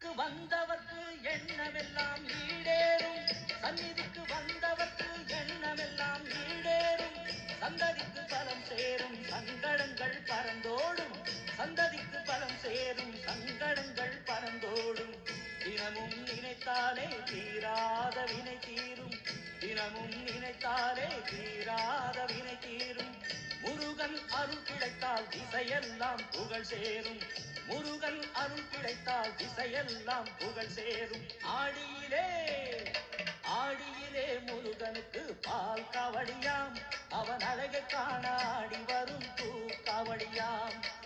வந்தவர்க்கு எண்ணமெல்லாம் ஈடேறும் சந்நிதிக்கு வந்தவர்க்கு எண்ணமெல்லாம் ஈடேறும் சந்ததிக்கு பலம் சேரும் சங்கடங்கள் பறந்தோடும் சந்ததிக்கு பலம் சேரும் சங்கடங்கள் பறந்தோடும் தினமும் நினைத்தாலே தீராத வினை தீரும் தினமும் நினைத்தாலே தீராத வினை தீரும் முருகன் அருள் கிடைத்தால் திசையெல்லாம் புகழ் சேரும் முருகன் அருள் கிடைத்தால் திசையெல்லாம் புகழ் சேரும் ஆடியிலே ஆடியிலே முருகனுக்கு பால் காவடியாம் அவன் அழகை காண ஆடி வரும் பூ காவடியாம்